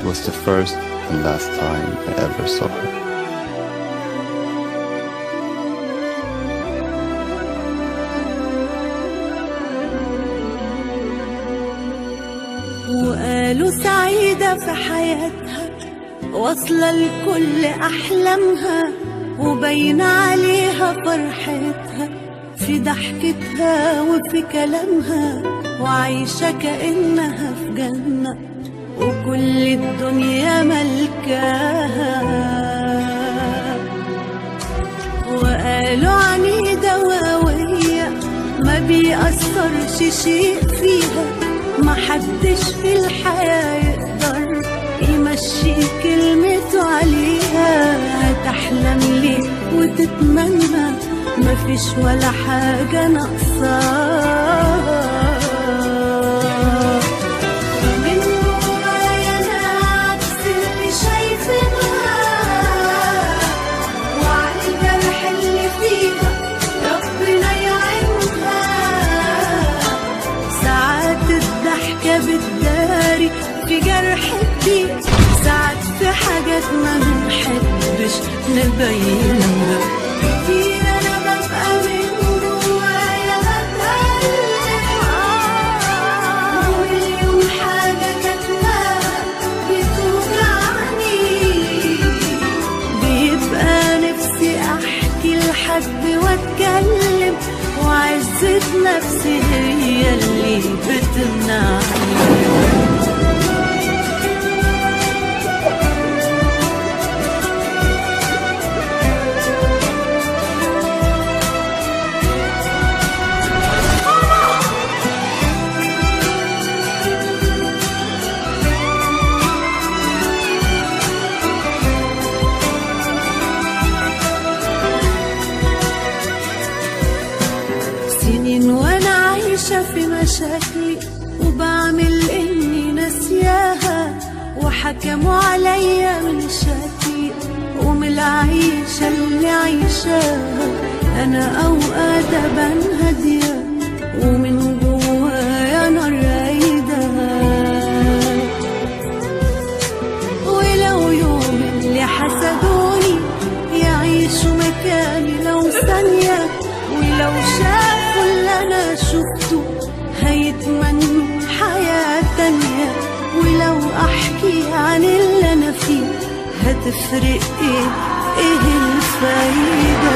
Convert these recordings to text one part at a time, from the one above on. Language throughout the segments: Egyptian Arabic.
It was the first and last time I ever saw her. وقالوا سعيدة في حياتها واصلة لكل أحلامها وبين عليها فرحتها في ضحكتها وفي كلامها وعايشة كأنها في جنة وكل الدنيا ملكاها وقالوا عنيدة وقوية ما بيأثرش شيء فيها محدش في الحياة يقدر يمشي كلمته عليها هتحلم ليه وتتمنى مفيش ولا حاجة ناقصاها من جوايا أنا عكس اللي شايفينها وعلى الجرح اللي فيها ربنا يعينها ساعات الضحكة بتداري في جرح كتير ساعات في حاجات ما بنحبش نبينها كتير أنا ببقى من جوايا بتألم ومليون حاجة كاتماها بتوجعني بيبقى نفسي احكي لحد واتكلم وعزة نفسي هي اللي بتمنعني سنين وانا عايشة في مشاكلي وبعمل اني ناسياها وحكموا عليا من شكلي ومن العيشة اللي عايشاها انا اوقات ابان هادية ومن جوايا نار رايدة ولو يوم اللي حسدوني يعيشوا مكاني لو ثانية ولو شافوا اللي أنا شفته هيتمنوا حياة تانية ولو أحكي عن اللي أنا فيه هتفرق إيه إيه الفايدة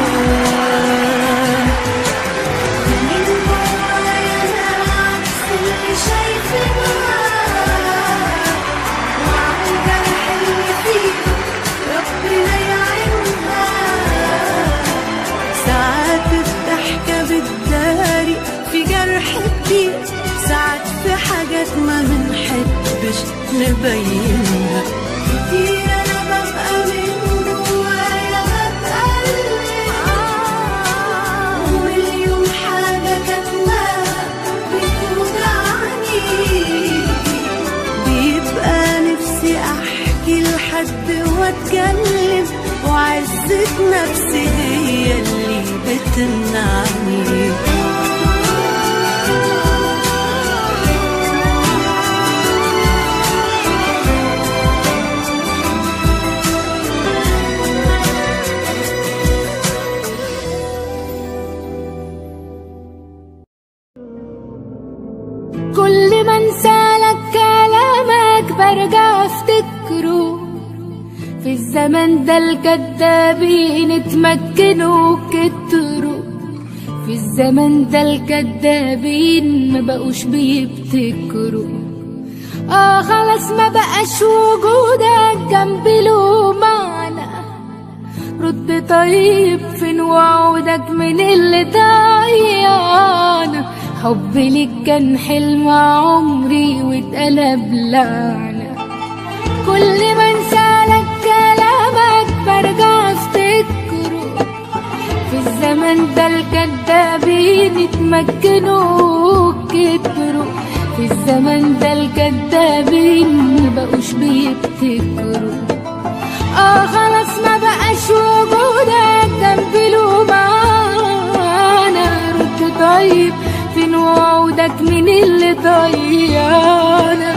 من جوايا أنا عكس اللي شايفينها وعلى الجرح اللي فيه ربنا يعينها ساعات الضحكة بتداري في جرح كتير ساعات في حاجات ما بنحبش نبينها كتير أنا ببقى من جوايا بتألم ومليون حاجة كاتماها بتوجعني بيبقى نفسي احكي لحد واتكلم وعزة نفسي هي اللي بتمنعني كل ما انسالك كلامك برجع افتكره في الزمن ده الكدابين اتمكنوا كتروا في الزمن ده الكدابين ما بقوش بيبتكروا اه خلاص ما بقاش وجودك جنبي له معنى رد طيب فين وعودك من اللي ضيعنا حبي ليك كان حلم عمري واتقلب لعنة كل ما انسالك كلامك برجع افتكره في الزمن ده الكدابين اتمكنوا كتروا في الزمن ده الكدابين مبقوش بيبتكروا اه خلاص ما بقاش وجودك جنبي له معانا رد طيب فين وعودك من اللي ضيعنا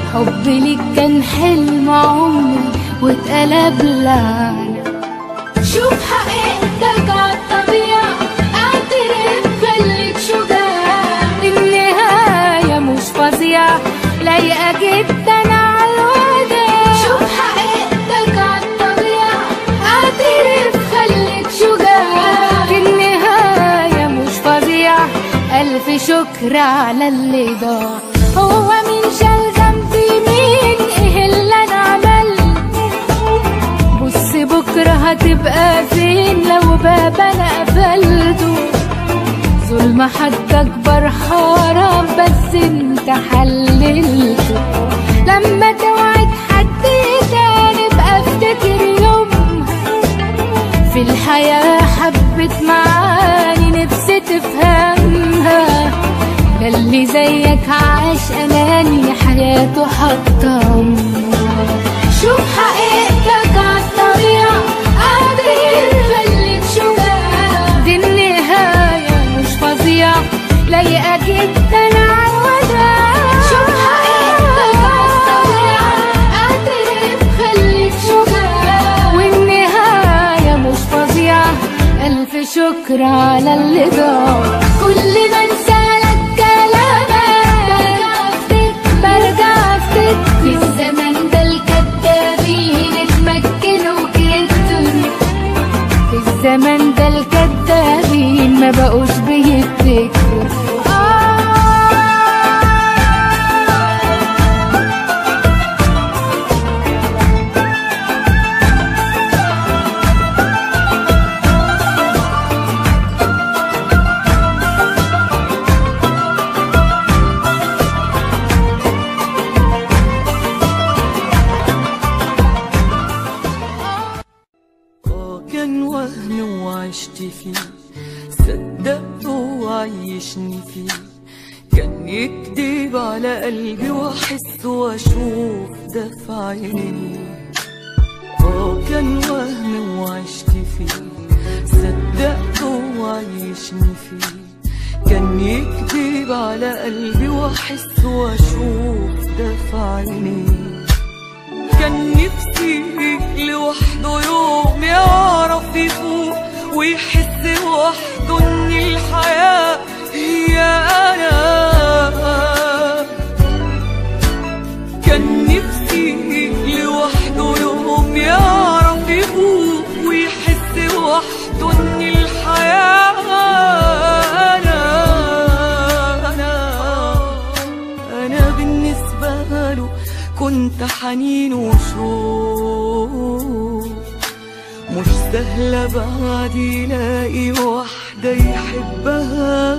حبي ليك كان حلم عمري واتقلب لعنة شوف حقيقتك عالطبيعة اعترف خليك شجاع النهاية مش فظيعة لايقة جدا عالوداع شوف حقيقتك عالطبيعة اعترف خليك شجاع النهاية مش فظيعة ألف شكر على اللي ضاع هو مين شال ذنبي مين ايه اللي انا عملته بص بكرة هتبقى فين لو باب انا قفلته ظلم حد اكبر حرام بس انت حللته لما توعد حد تاني ابقى افتكر يومها في الحياة حبت معاني نفسي تفهمها ده اللي زيك عاش أناني حياته حطم شوف حقيقتك عالطبيعة قادر خليك شجاع دي النهاية مش فظيعة لايقة جدا عالوداع شوف حقيقتك عالطبيعة اعترف خليك شجاع والنهاية مش فظيعة ألف شكر على اللي ضاع كل ما انسالك كلامك برجع افتكر برجع افتكر في الزمن ده الكدابين اتمكنوا كتر في الزمن ده الكدابين ما بقوش بيفتكروا آه آه كان وهم وعشت فيه صدقت وعيشني فيه كان يكذب على قلبي واحس واشوف ده في عينيه اه كان وهم وعشت فيه صدقت وعيشني فيه كان يكذب على قلبي واحس واشوف ده في عينيه كان نفسي لوحده يوم يعرف يفوق ويحس وحده ان الحياة هي انا كان نفسي لوحده يوم يعرف يفوق ويحس وحده ان الحياة انا انا انا بالنسبة له كنت حنين وشوق مش سهلة بعد يلاقي واحدة يحبها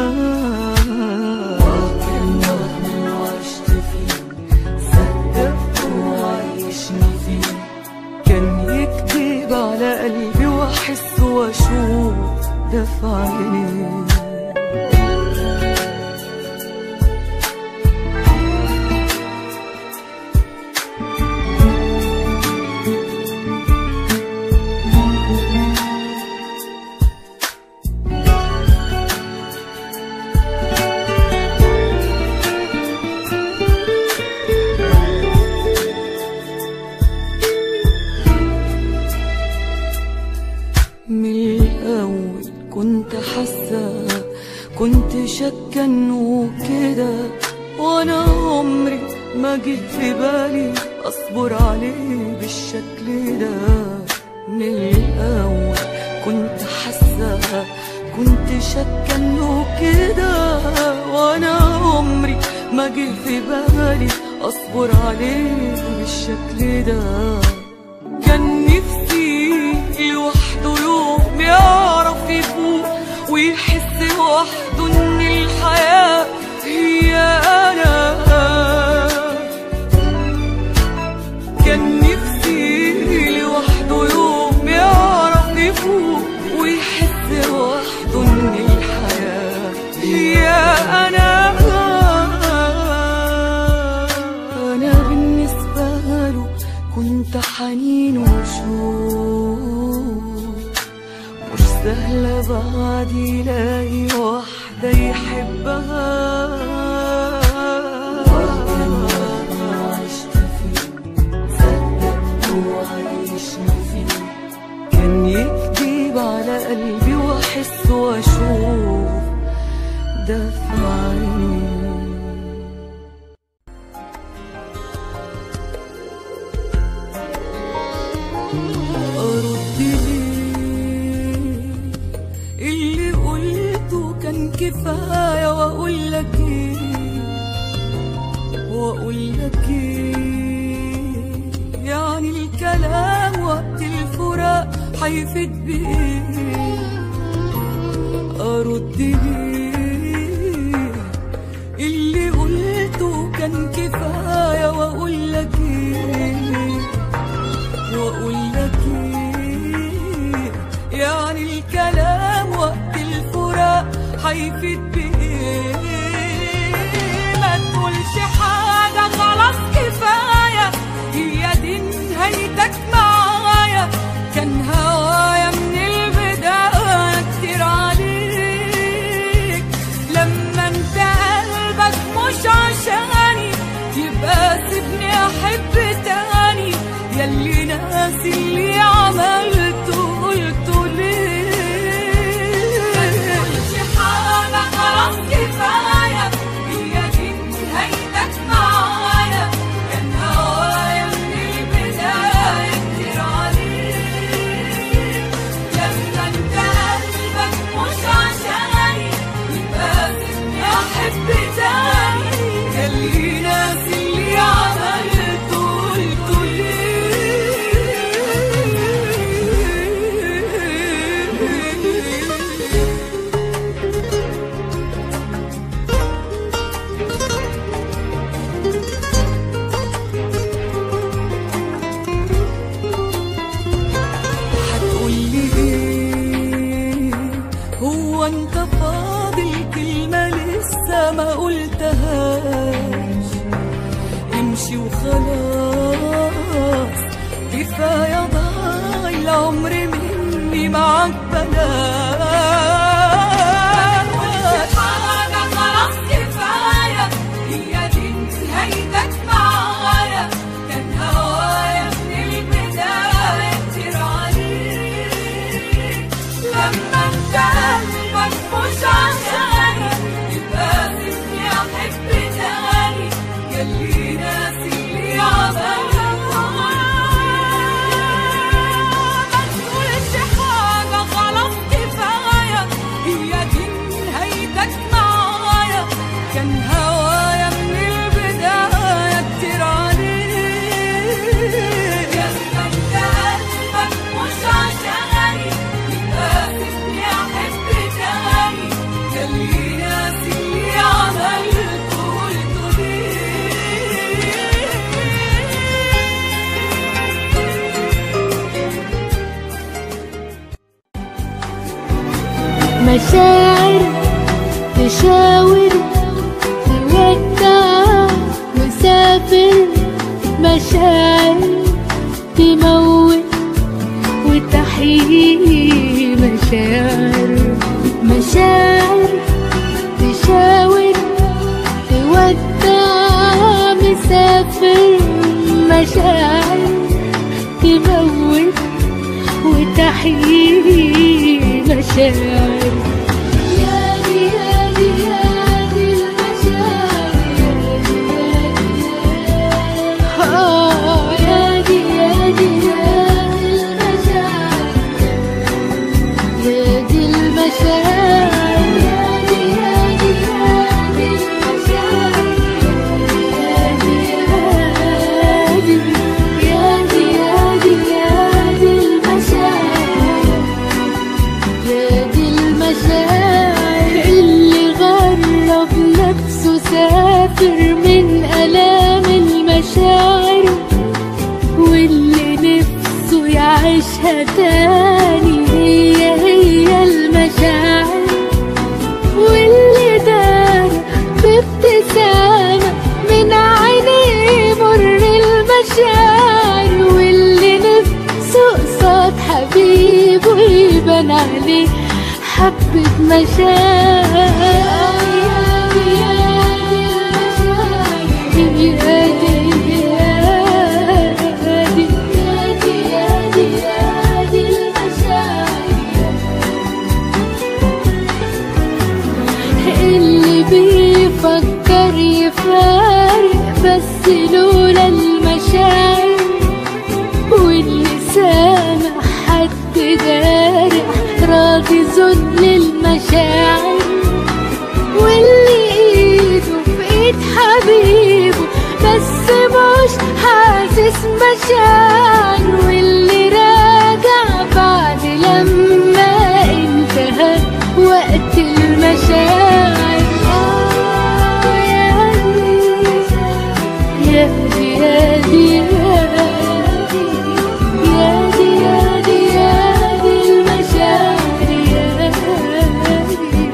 كان وهم وعشت فيه صدقت وعيشني فيه كان يكتب على قلبي واحس واشوف ده في عينيه من الأول كنت حاسة كنت شاكة انه كده وانا عمري ما جه في بالي اصبر عليه بالشكل ده من الأول كنت حاسة كنت شاكة انه كده وانا عمري ما جه في بالي اصبر عليه بالشكل ده كان نفسي لوحده يوم يعرف يفوق ويحس وحده ان الحياة هي انا كان نفسي لوحده يوم يعرف يفوق ويحس وحده ان الحياة هي انا انا بالنسبة له كنت حنين وشوق مش سهلة بعد يلاقي واحدة يحبها قلبي واحس واشوف ده في عيني أرد ليه اللي قلته كان كفاية وأقول لك إيه وأقول لك إيه يعني الكلام وقت الفراق هيفيد بإيه أرد ليه اللي قلته كان كفاية وأقول لك إيه واقول لك ايه يعني الكلام وقت الفراق هيفيد بايه ما تقولش حاجه خلاص كفايه هي دي نهايتك معايا كان هوايا من البدايه كتير عليك لما انت قلبك مش عشاني يبقى سيبني احب تاني ياللي ناسي اللي عملته قلته ليه متقولش حاجة خلاص كفاية هي دي نهايتك معايا كان هوايا من البداية كتير عليك لما انت قلبك مش عشاني يبقى سيبني احب تاني ياللي ناسي اللي عملته قلته ليه هتقولي ايه هو انت فاضل كلمة لسه ما قلتهاش امشي وخلاص كفاية ضاع العمر مني معاك بلاش حاجة خلاص كفاية هي دي نهايتك معايا كان هوايا من البداية كتير عليك لما انت قلبك مش عشاني يبقى سيبني احب تاني ياللي ناسي اللي عملته ما تقولش حاجة خلاص كفاية هي دي نهايتك معايا كان هوايا من البداية كتير عليك لما انت قلبك مش عشاني يبقى سيبني احب تاني ياللي ناسي اللي عملته قلته مشاعر تشاور تودع مسافر مشاعر تموت وتحيي مشاعر مشاعر تشاور تودع مسافر مشاعر تموت وتحيي مشاعر يا دي يا دي يا دي المشاعر آه، يا دي يا دي يا دي المشاعر يا دي المشاعر يا دي يا دي يا دي المشاعر يا دي يا دي يا دي يا دي يا دي المشاعر يا دي المشاعر اللي غرب نفسه سافر من آلام المشاعر واللي نفسه يعيشها تاني هي هي المشاعر واللي دار بابتسامة من عينيه مر المشاعر واللي نفسه قصاد حبيبه يبان عليه حبة مشاعر يقدر يفارق بس لولا المشاعر واللي سامع حد جارح راضي ذل المشاعر واللي ايده في ايد حبيبه بس مش حاسس مشاعر واللي راجع بعد لما انتهى وقت المشاعر آه يا دي يا دي يا دي يا دي يا دي يا دي المشاعر يا دي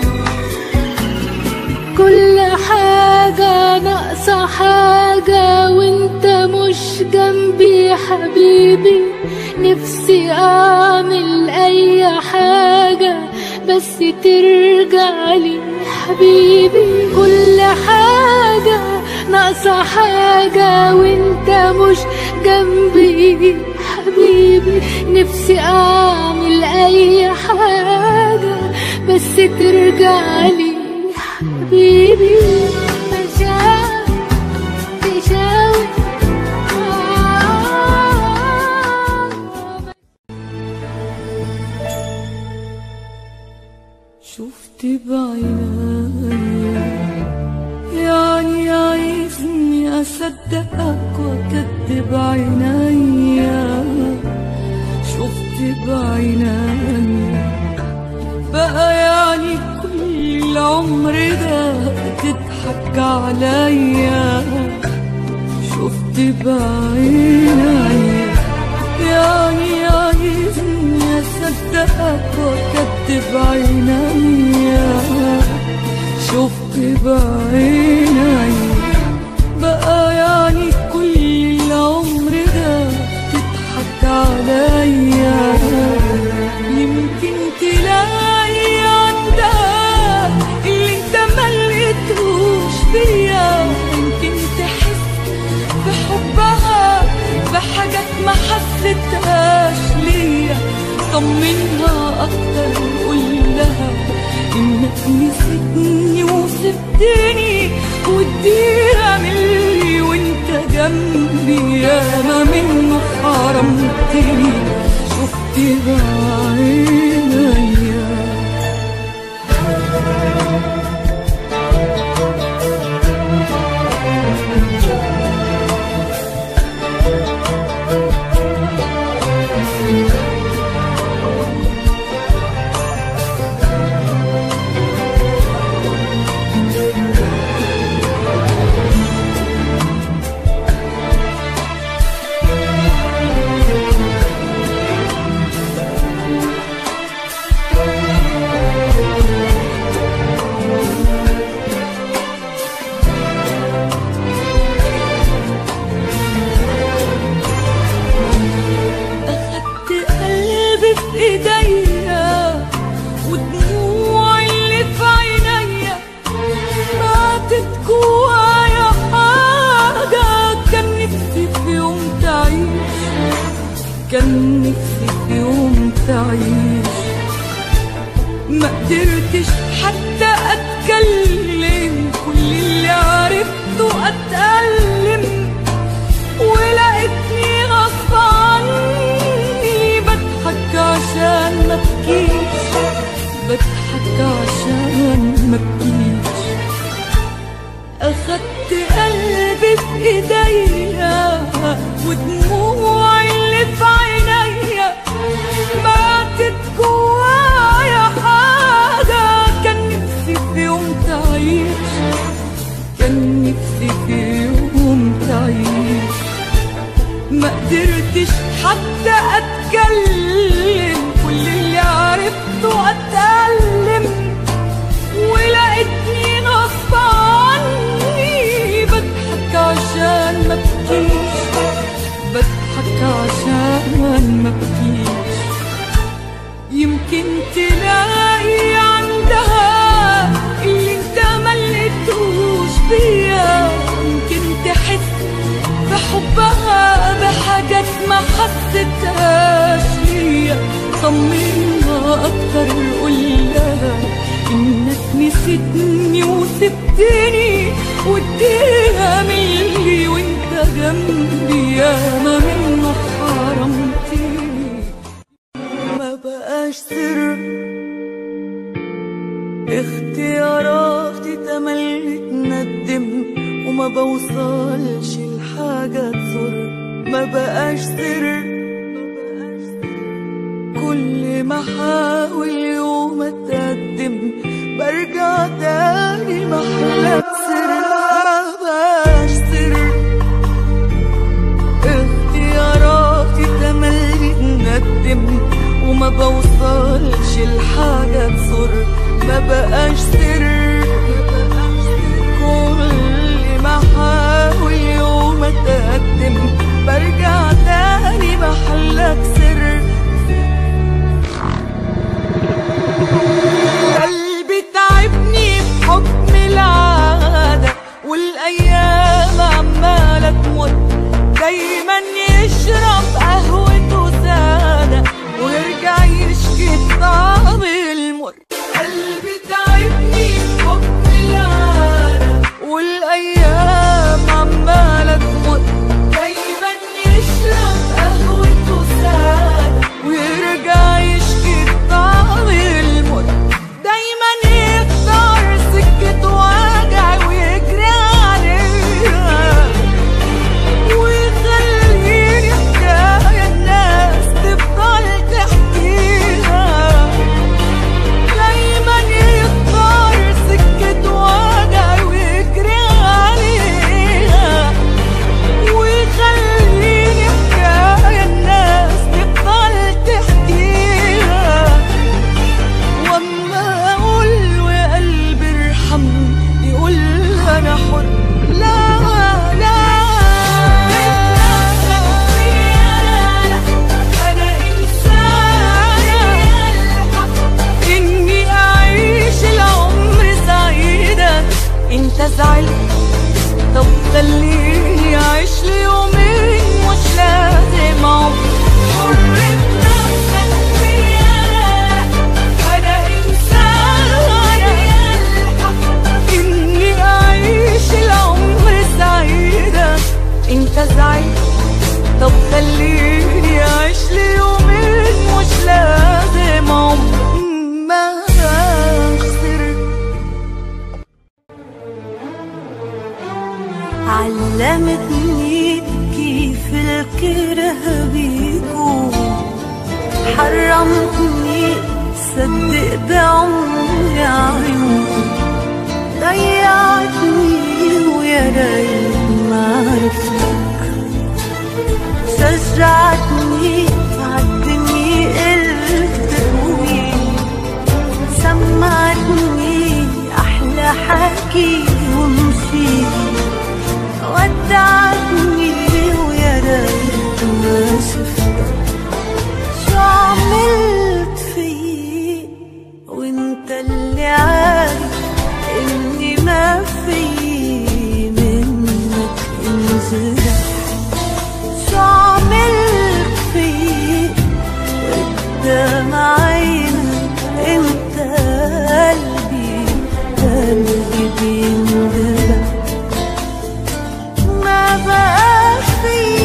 كل حاجة ناقصة حاجة وانت مش جنبي حبيبي نفسي اعمل اي حاجة بس ترجع لي حبيبي كل حاجة ناقصة حاجة وانت مش جنبي حبيبي نفسي اعمل اي حاجة بس ترجع لي حبيبي مشاعر تشاور شفت بعيني يعني عايزني اصدقك واكدب عيني شفت بعيني بقى يعني كل العمر ده تضحك عليا شفت بعيني يعني عايزني اصدقك واكدب عيني شفت بعيني بقى يعني كل العمر ده تضحك عليا يمكن تلاقي عندها اللي انت ملقتهوش فيا يمكن تحس بحبها بحاجات ما حسيتهاش ليا طمنها اكتر وقول لها انك نسيتني وسبتني واديها ملي وانت جنبي ياما منه حرمتني شفت بعينيا أخدت قلبي في إيديا ودموع اللي في عينيا ماتت جوايا حاجة كان نفسي في يوم تعيش كان نفسي في يوم تعيش ما قدرتش حتى أتكلم كل اللي عرفته أتألم ولقيتني غصب عني بضحك عشان ما ابكيش بضحك عشان ما ابكيش اخدت قلبي في ايديا ودموع اللي في عينيا ماتت جوايا حاجة كان نفسي في يوم تعيش كان نفسي في يوم تعيش ما قدرتش حتى اتكلم كل اللي عرفته اتألم ولقيتني غصب عني بضحك عشان ما ابكيش بضحك عشان ما ابكيش يمكن تلاقي عندها اللي انت ملقتوش فيا يمكن تحس بحبها بحاجات ما حسيتهاش ليا طمنها اكتر قول لها انك نسيتني وسبتني واديها ملي وانت جنبي ياما منه حرمتني ما بقاش سر اختياراتي تملي تندم وما بوصلش لحاجة تسر ما بقاش سر كل ما احاول يوم اتقدم برجع تاني محلك سر ما بقاش سر اختياراتي تملي تندم وما بوصلش لحاجة تسر ما بقاش سر كل ما احاول يوم اتقدم برجع تاني محلك سر قلبي تعبني بحكم العادة والأيام عمالة تمر دايما يشرب قهوته سادة ويرجع يشكي الطعم المر قلبي تعبني بحكم العادة والأيام عمالة تمر دايما يشرب قهوته سادة ويرجع يشكي الطعم المر دايما يختار سكة وجع ويجري عليها ويخليني حكاية الناس تفضل تحكيها دايما يختار سكة وجع ويجري عليها ويخليني حكاية الناس تفضل تحكيها واما اقول له يا قلبي ارحمني يقول انا حر لا لا انا انسانه اني اعيش العمر سعيده انت زعلت طب خليني اعيش لي يومين مش لازم عمر حر بنفسك فيا انا انسانه اني اعيش العمر سعيده انت زعلت طب خليني اعيش لي يومين مش لازم عمر ما خسرت علمتني كيف الكره بيكون حرمتني صدق بعمري عيون ضيعتني ويا ريت ما عرفتك شجعتني عالدنيا قلت قوي سمعتني أحلى حكي ومشيت ودعتني ويا ريت ما شفتك شو عملت في وانت اللي عارف اني ما في منك انزلك شو عملت في قدام عينك انت قلبي قلبي بيندلك ما بقى في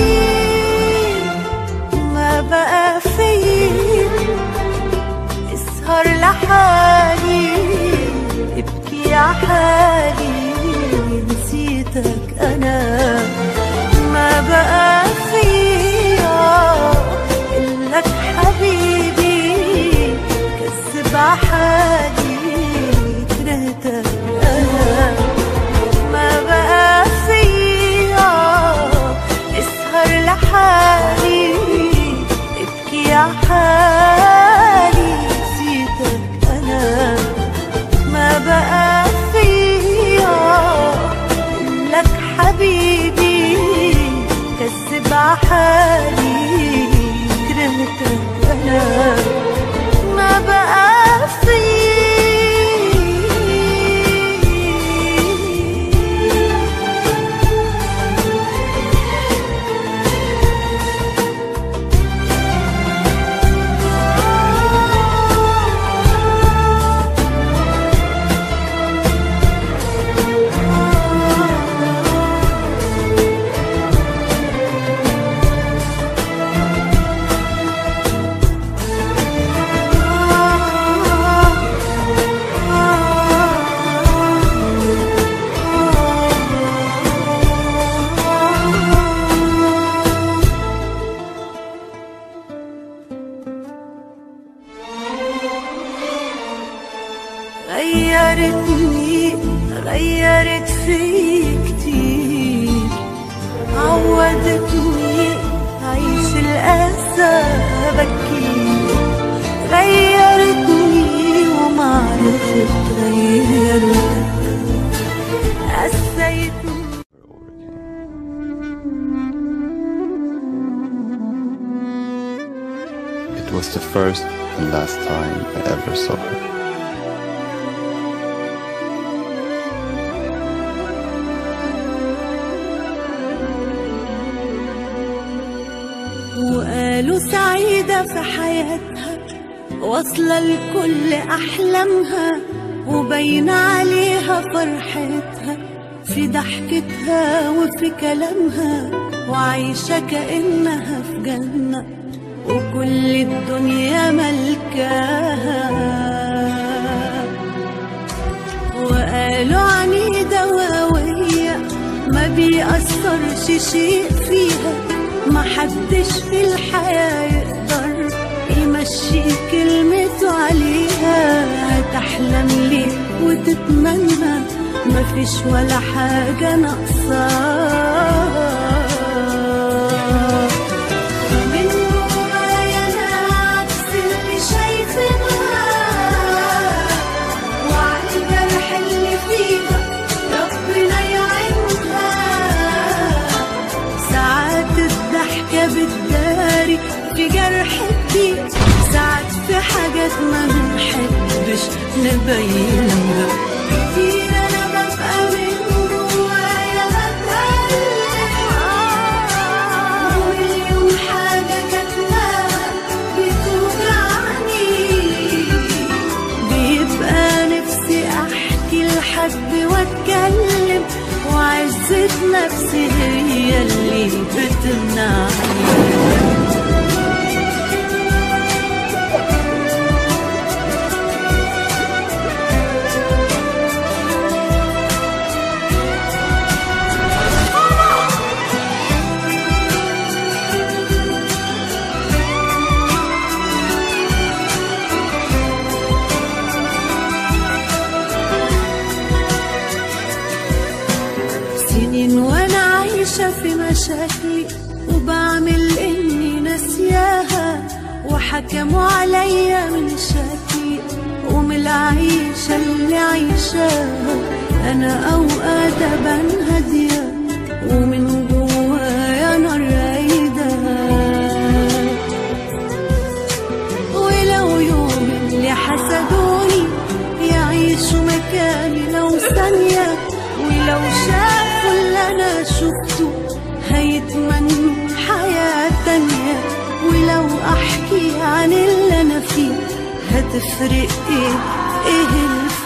ما بقى في اسهر لحالي ابكي يا حالي نسيتك انا ما بقى فيا إلك حبيبي كذب حالي كرهتك أنا ما بقى فيا اسهر لحالي ابكي يا حالي نسيتك أنا ما بقى فيا غيرت في كتير عودتني أعيش الأسى بكي غيرتني ومعرفت غيرتك قسيتني It was the first and last time I ever saw her. وقالوا سعيدة في حياتها واصلة لكل أحلامها وبين عليها فرحتها في ضحكتها وفي كلامها وعايشة كأنها في جنة وكل الدنيا ملكاها وقالوا عنيدة وهوية ما بيأثرش شيء فيها ما حدش في الحياة يقدر يمشي كلمته عليها هتحلم ليه وتتمنى مفيش ولا حاجة ناقصاها من جوايا أنا عكس اللي شايفينها وعلى الجرح اللي فيها ربنا يعينها ساعات الضحكة بتداري في جرح كتير ساعات في حاجات ما بنحبش نبينها كتير أنا ببقى من جوايا بتألم ومليون حاجة كاتماها بتوجعني بيبقى نفسي احكي لحد واتكلم وعزة نفسي هي اللي بتمنعني سنين وانا عايشة في مشاكلي وبعمل اني ناسياها وحكموا عليا من شكلي ومن العيشة اللي عايشاها انا اوقات ابان هادية ومن جوايا نار رايدة ولو يوم اللي حسدوني يعيشوا مكاني لو ثانية ولو شافوا اللي أنا شفته هيتمنوا حياة تانية ولو أحكي عن اللي أنا فيه هتفرق إيه إيه